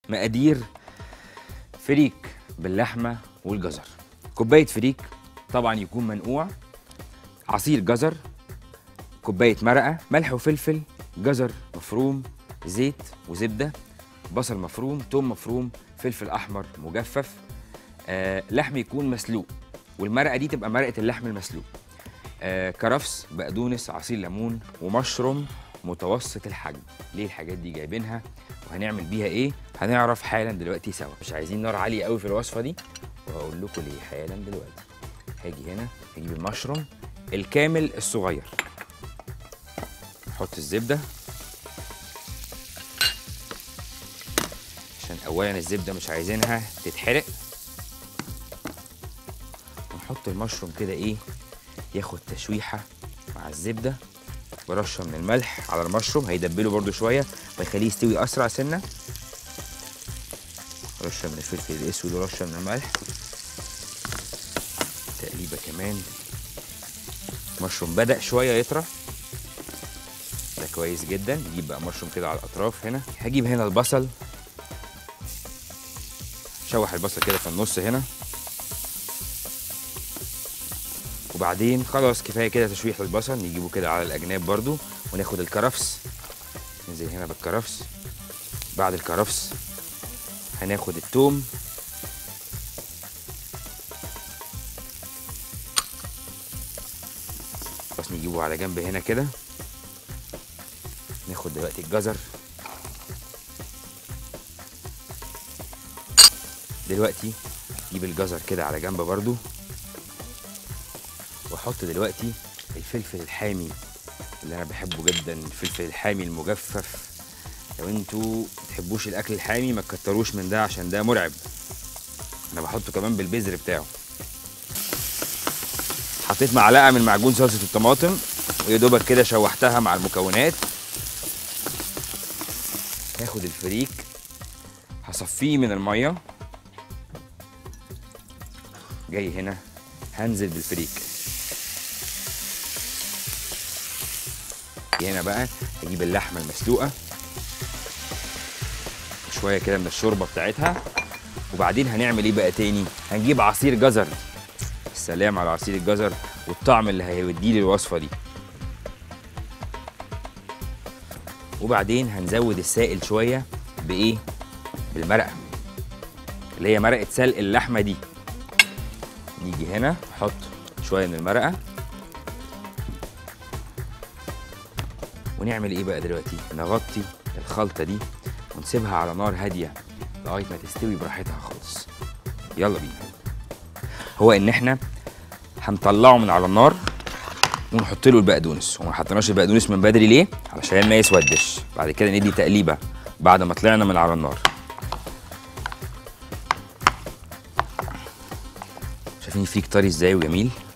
مقادير فريك باللحمه والجزر كوبايه فريك طبعا يكون منقوع عصير جزر كوبايه مرقه ملح وفلفل جزر مفروم زيت وزبده بصل مفروم توم مفروم فلفل احمر مجفف آه لحم يكون مسلوق والمرقه دي تبقى مرقه اللحم المسلوق آه كرفس بقدونس عصير ليمون ومشروم متوسط الحجم ليه الحاجات دي جايبينها وهنعمل بيها ايه هنعرف حالا دلوقتي سوا مش عايزين نار عاليه قوي في الوصفه دي وهقول لكم ليه حالا دلوقتي هاجي هنا هجيب المشروم الكامل الصغير نحط الزبده عشان اولا الزبده مش عايزينها تتحرق ونحط المشروم كده ايه ياخد تشويحه مع الزبده ورشه من الملح على المشروم هيدبله برده شويه ويخليه يستوي اسرع سنه رشه من الفلفل الاسود ورشه من الملح تقليبه كمان مشروم بدا شويه يطرى ده كويس جدا نجيب بقى مشروم كده على الاطراف هنا هجيب هنا البصل شوح البصل كده في النص هنا وبعدين خلاص كفايه كده تشويح البصل نجيبه كده على الاجناب برضو وناخد الكرفس ننزل هنا بالكرفس بعد الكرفس هناخد التوم بس نجيبه على جنب هنا كده ناخد دلوقتي الجزر دلوقتي نجيب الجزر كده على جنب برضو واحط دلوقتي الفلفل الحامي اللي انا بحبه جدا الفلفل الحامي المجفف لو انتوا بتحبوش الاكل الحامي ما تكتروش من ده عشان ده مرعب انا بحطه كمان بالبذر بتاعه حطيت معلقه من معجون صلصه الطماطم ويا دوبك كده شوحتها مع المكونات هاخد الفريك هصفيه من الميه جاي هنا هنزل بالفريك هنا بقى اجيب اللحمه المسلوقه شويه كده من الشوربه بتاعتها وبعدين هنعمل ايه بقى تاني هنجيب عصير جزر السلام على عصير الجزر والطعم اللي هيوديه لي الوصفه دي وبعدين هنزود السائل شويه بايه بالمرقه اللي هي مرقه سلق اللحمه دي نيجي هنا نحط شويه من المرقه ونعمل ايه بقى دلوقتي نغطي الخلطه دي ونسيبها على نار هاديه لغايه ما تستوي براحتها خالص يلا بينا هو ان احنا هنطلعه من على النار ونحط له البقدونس وما حطيناش البقدونس من بدري ليه علشان ما يسودش بعد كده ندي تقليبه بعد ما طلعنا من على النار شايفين فيك طري ازاي وجميل